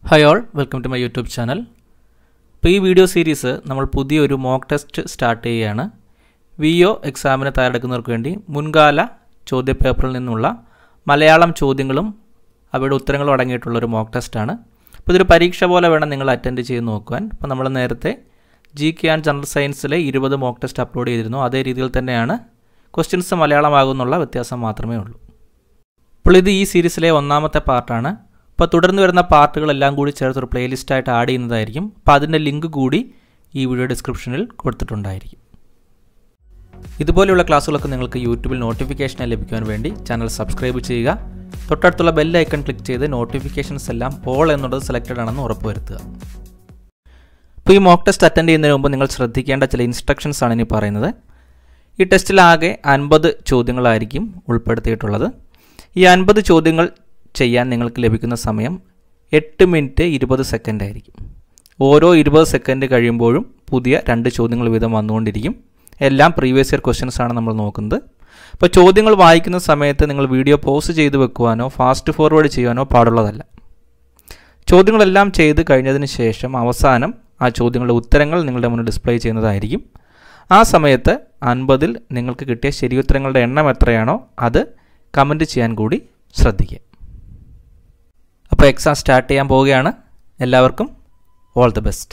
hi all welcome to my YouTube channel ഇപ്പോൾ ഈ video series നമ്മൾ പുതിയൊരു മോക്ക് ടെസ്റ്റ് സ്റ്റാർട്ട് ചെയ്യുകയാണ് വി ഒ എക്സാമിന് തയ്യാറെടുക്കുന്നവർക്ക് വേണ്ടി മുൻകാല ചോദ്യപേപ്പറിൽ നിന്നുള്ള മലയാളം ചോദ്യങ്ങളും അവയുടെ ഉത്തരങ്ങളും അടങ്ങിയിട്ടുള്ള ഒരു മോക്ക് ടെസ്റ്റാണ് അപ്പോൾ ഇതൊരു പരീക്ഷ പോലെ വേണം നിങ്ങൾ അറ്റൻഡ് ചെയ്ത് നോക്കുവാൻ അപ്പോൾ നമ്മൾ നേരത്തെ ജി കെ ആൻഡ് ജനറൽ സയൻസിലെ ഇരുപത് മോക്ക് ടെസ്റ്റ് അപ്ലോഡ് ചെയ്തിരുന്നു അതേ രീതിയിൽ തന്നെയാണ് ക്വസ്റ്റ്യൻസ് മലയാളമാകുന്നുള്ള വ്യത്യാസം മാത്രമേ ഉള്ളൂ അപ്പോൾ ഇത് ഈ സീരീസിലെ ഒന്നാമത്തെ പാർട്ടാണ് അപ്പോൾ തുടർന്ന് വരുന്ന പാർട്ടുകളെല്ലാം കൂടി ചേർത്ത് ഒരു പ്ലേലിസ്റ്റായിട്ട് ആഡ് ചെയ്യുന്നതായിരിക്കും അപ്പോൾ അതിൻ്റെ ലിങ്ക് കൂടി ഈ വീഡിയോ ഡിസ്ക്രിപ്ഷനിൽ കൊടുത്തിട്ടുണ്ടായിരിക്കും ഇതുപോലെയുള്ള ക്ലാസ്സുകളൊക്കെ നിങ്ങൾക്ക് യൂട്യൂബിൽ നോട്ടിഫിക്കേഷനായി ലഭിക്കുവാൻ വേണ്ടി ചാനൽ സബ്സ്ക്രൈബ് ചെയ്യുക തൊട്ടടുത്തുള്ള ബെൽ ഐക്കൺ ക്ലിക്ക് ചെയ്ത് നോട്ടിഫിക്കേഷൻസ് എല്ലാം ഓൾ എന്നുള്ളത് സെലക്റ്റഡ് ആണെന്ന് ഉറപ്പുവരുത്തുക അപ്പോൾ ഈ മോക്ക് ടെസ്റ്റ് അറ്റൻഡ് ചെയ്യുന്നതിന് മുമ്പ് നിങ്ങൾ ശ്രദ്ധിക്കേണ്ട ചില ഇൻസ്ട്രക്ഷൻസ് ആണ് ഇനി പറയുന്നത് ഈ ടെസ്റ്റിലാകെ അൻപത് ചോദ്യങ്ങളായിരിക്കും ഉൾപ്പെടുത്തിയിട്ടുള്ളത് ഈ അൻപത് ചോദ്യങ്ങൾ ചെയ്യാൻ നിങ്ങൾക്ക് ലഭിക്കുന്ന സമയം എട്ട് മിനിറ്റ് ഇരുപത് സെക്കൻഡ് ആയിരിക്കും ഓരോ ഇരുപത് സെക്കൻഡ് കഴിയുമ്പോഴും പുതിയ രണ്ട് ചോദ്യങ്ങൾ വീതം വന്നുകൊണ്ടിരിക്കും എല്ലാം പ്രീവിയസ് ഇയർ ക്വസ്റ്റ്യൻസ് ആണ് നമ്മൾ നോക്കുന്നത് അപ്പോൾ ചോദ്യങ്ങൾ വായിക്കുന്ന സമയത്ത് നിങ്ങൾ വീഡിയോ പോസ് ചെയ്ത് വെക്കുവാനോ ഫാസ്റ്റ് ഫോർവേഡ് ചെയ്യുവാനോ പാടുള്ളതല്ല ചോദ്യങ്ങളെല്ലാം ചെയ്ത് കഴിഞ്ഞതിന് ശേഷം അവസാനം ആ ചോദ്യങ്ങളുടെ ഉത്തരങ്ങൾ നിങ്ങളുടെ മുന്നിൽ ഡിസ്പ്ലേ ചെയ്യുന്നതായിരിക്കും ആ സമയത്ത് അൻപതിൽ നിങ്ങൾക്ക് കിട്ടിയ ശരിയുത്തരങ്ങളുടെ എണ്ണം എത്രയാണോ അത് കമൻറ്റ് ചെയ്യാൻ കൂടി ശ്രദ്ധിക്കുക അപ്പോൾ എക്സാം സ്റ്റാർട്ട് ചെയ്യാൻ പോവുകയാണ് എല്ലാവർക്കും ഓൾ ദി ബെസ്റ്റ്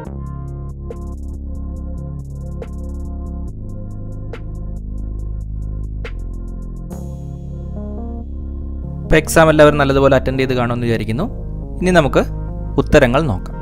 ഇപ്പോൾ എക്സാം എല്ലാവരും നല്ലതുപോലെ അറ്റൻഡ് ചെയ്ത് കാണുമെന്ന് വിചാരിക്കുന്നു ഇനി നമുക്ക് ഉത്തരങ്ങൾ നോക്കാം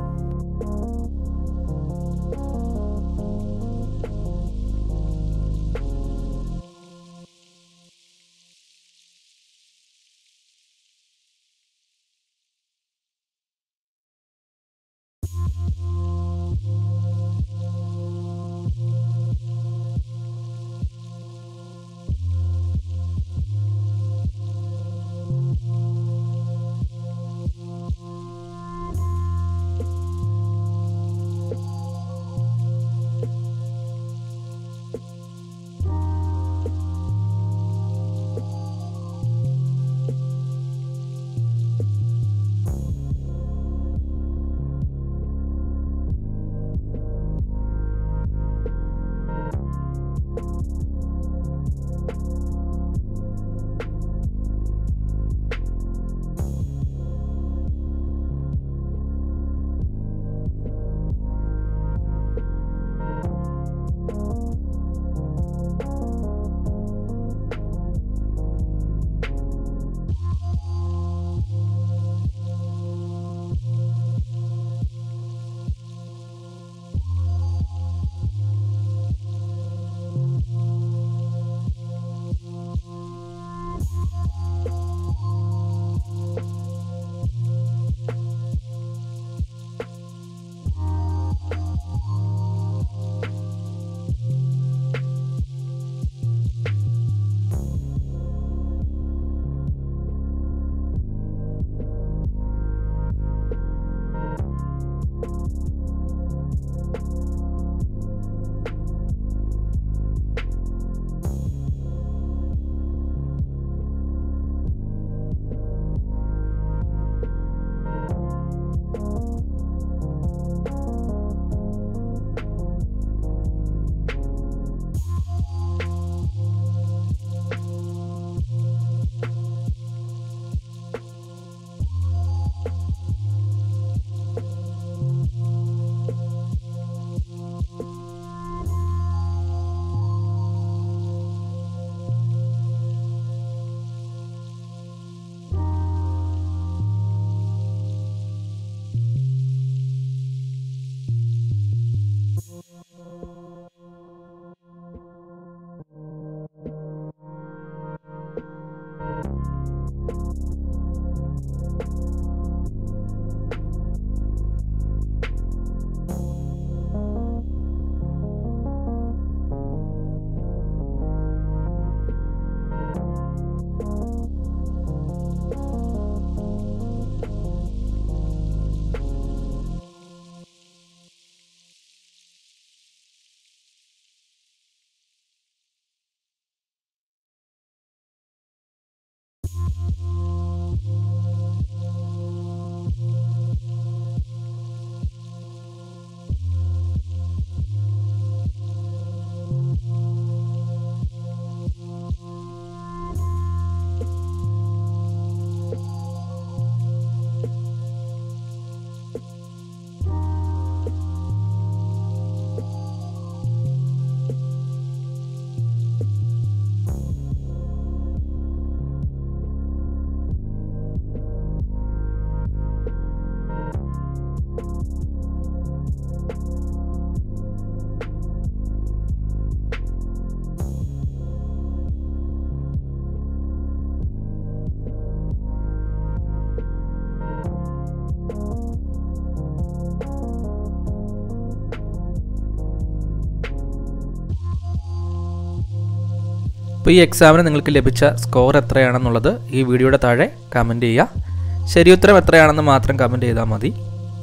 അപ്പോൾ ഈ എക്സാമിന് നിങ്ങൾക്ക് ലഭിച്ച സ്കോർ എത്രയാണെന്നുള്ളത് ഈ വീഡിയോയുടെ താഴെ കമൻറ്റ് ചെയ്യുക ശരിയുത്തരം എത്രയാണെന്ന് മാത്രം കമൻറ്റ് ചെയ്താൽ മതി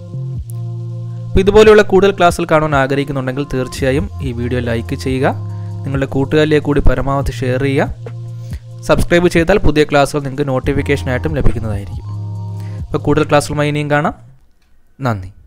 അപ്പോൾ ഇതുപോലെയുള്ള കൂടുതൽ ക്ലാസ്സിൽ കാണാൻ ആഗ്രഹിക്കുന്നുണ്ടെങ്കിൽ തീർച്ചയായും ഈ വീഡിയോ ലൈക്ക് ചെയ്യുക നിങ്ങളുടെ കൂട്ടുകാരിലേക്ക് കൂടി പരമാവധി ഷെയർ ചെയ്യുക സബ്സ്ക്രൈബ് ചെയ്താൽ പുതിയ ക്ലാസ്സുകൾ നിങ്ങൾക്ക് നോട്ടിഫിക്കേഷനായിട്ടും ലഭിക്കുന്നതായിരിക്കും അപ്പോൾ കൂടുതൽ ക്ലാസ്സുകളുമായി ഇനിയും കാണാം നന്ദി